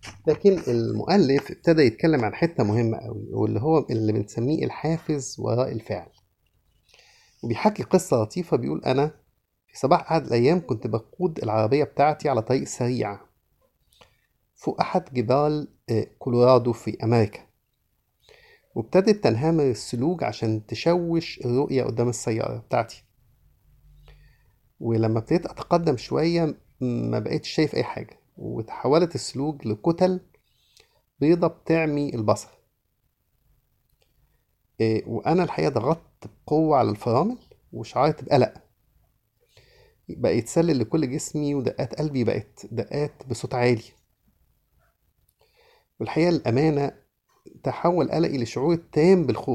لكن المؤلف ابتدى يتكلم عن حتة مهمة قوي واللي هو اللي بنسميه الحافز وراء الفعل وبيحكي قصة لطيفة بيقول أنا في صباح أحد الأيام كنت بقود العربية بتاعتي على طريق سريع فوق أحد جبال آه، كولورادو في أمريكا وابتدت تنهمر الثلوج عشان تشوش الرؤية قدام السيارة بتاعتي ولما ابتديت أتقدم شوية ما بقيتش شايف أي حاجة وتحولت الثلوج لكتل بيضة بتعمي البصر إيه، وأنا الحقيقة ضغطت بقوة على الفرامل وشعرت بقلق بقى يتسلل لكل جسمي ودقات قلبي بقت دقات بصوت عالي والحقيقة الأمانة تحول قلقي لشعور تام بالخوف